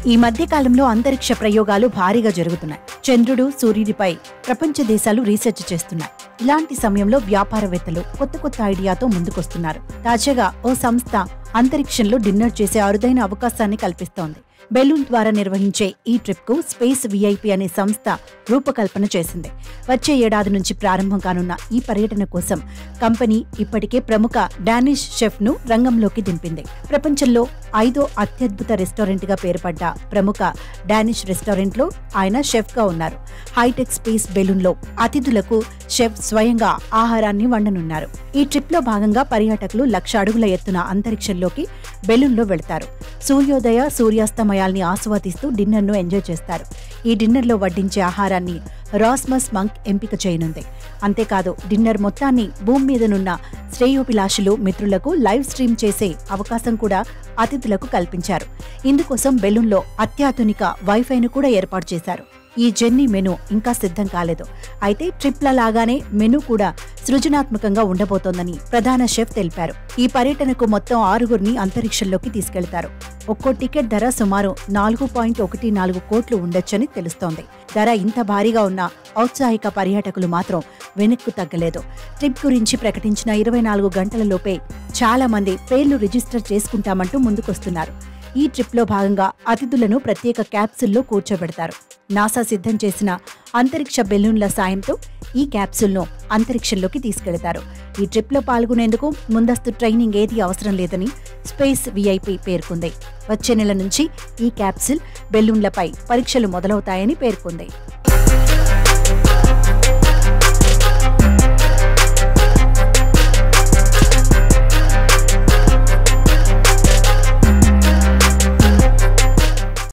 ఈ మధ్య కాలంలో అంతరిక్ష ప్రయోగాలు భారీగా జరుగుతున్నాయి చంద్రుడు సూర్యుడిపై ప్రపంచ దేశాలు రీసెర్చ్ చేస్తున్నాయి ఇలాంటి సమయంలో వ్యాపారవేత్తలు కొత్త కొత్త ఐడియాతో ముందుకొస్తున్నారు తాజాగా ఓ సంస్థ అంతరిక్షంలో డిన్నర్ చేసే అరుదైన అవకాశాన్ని కల్పిస్తోంది బెలూన్ ద్వారా నిర్వహించే ఈ ట్రిప్ కు స్పేస్ విఐపి అనే సంస్థ రూపకల్పన చేసింది వచ్చే ఏడాది నుంచి ప్రారంభం కానున్న ఈ పర్యటన కోసం కంపెనీ ఇప్పటికే ప్రముఖ డానిష్ షెఫ్ ను రంగంలోకి దింపింది ప్రపంచంలో ఐదో అత్యద్భుత రెస్టారెంట్ గా పేరుపడ్డ ప్రముఖ డానిష్ రెస్టారెంట్ లో ఆయన షెఫ్ గా ఉన్నారు హైటెక్ స్పేస్ బెలూన్ లో అతిథులకు షెఫ్ స్వయంగా ఆహారాన్ని వండనున్నారు ఈ ట్రిప్ లో భాగంగా పర్యాటకులు లక్ష అడుగుల ఎత్తున అంతరిక్షంలోకి బెలూన్ లో వెళతారు సూర్యోదయ సూర్యాస్తమయాల్ని ఆస్వాదిస్తూ డిన్నర్ ను ఎంజాయ్ చేస్తారు ఈ డిన్నర్ లో వడ్డించే ఆహారాన్ని రాస్మస్ మంక్ ఎంపిక చేయనుంది అంతేకాదు డిన్నర్ మొత్తాన్ని భూమి మీదనున్న శ్రేయోభిలాషులు మిత్రులకు లైవ్ స్ట్రీమ్ చేసే అవకాశం కూడా అతిథులకు కల్పించారు ఇందుకోసం బెలూన్లో అత్యాధునిక వైఫైను కూడా ఏర్పాటు చేశారు ఈ జర్నీ మెను ఇంకా సిద్ధం కాలేదు అయితే ట్రిప్ల లాగానే మెను కూడా సృజనాత్మకంగా ఉండబోతోందని ప్రధాన షెఫ్ తెలిపారు ఈ పర్యటనకు మొత్తం ఆరుగురిని అంతరిక్షంలోకి తీసుకెళ్తారు ఒక్కో టికెట్ ధర సుమారు నాలుగు పాయింట్ ఒకటి నాలుగు కోట్లు ఉండొచ్చని తెలుస్తోంది ధర ఇంత భారీగా ఉన్న ఔత్సాహిక పర్యాటకులు మాత్రం వెనక్కు తగ్గలేదు ట్రిప్ గురించి ప్రకటించిన ఇరవై నాలుగు గంటలలోపే చాలా మంది పేర్లు రిజిస్టర్ చేసుకుంటామంటూ ముందుకొస్తున్నారు ఈ ట్రిప్లో భాగంగా అతిథులను ప్రత్యేక క్యాప్సుల్లో కూర్చోబెడతారు నాసా సిద్ధం చేసిన అంతరిక్ష బెలూన్ల సాయంతో ఈ క్యాప్సుల్ను అంతరిక్షంలోకి తీసుకెళ్తారు ఈ ట్రిప్లో పాల్గొనేందుకు ముందస్తు ట్రైనింగ్ ఏదీ అవసరం లేదని స్పేస్ విఐపి పేర్కొంది వచ్చే నెల నుంచి ఈ క్యాప్సుల్ బెలూన్లపై పరీక్షలు మొదలవుతాయని పేర్కొంది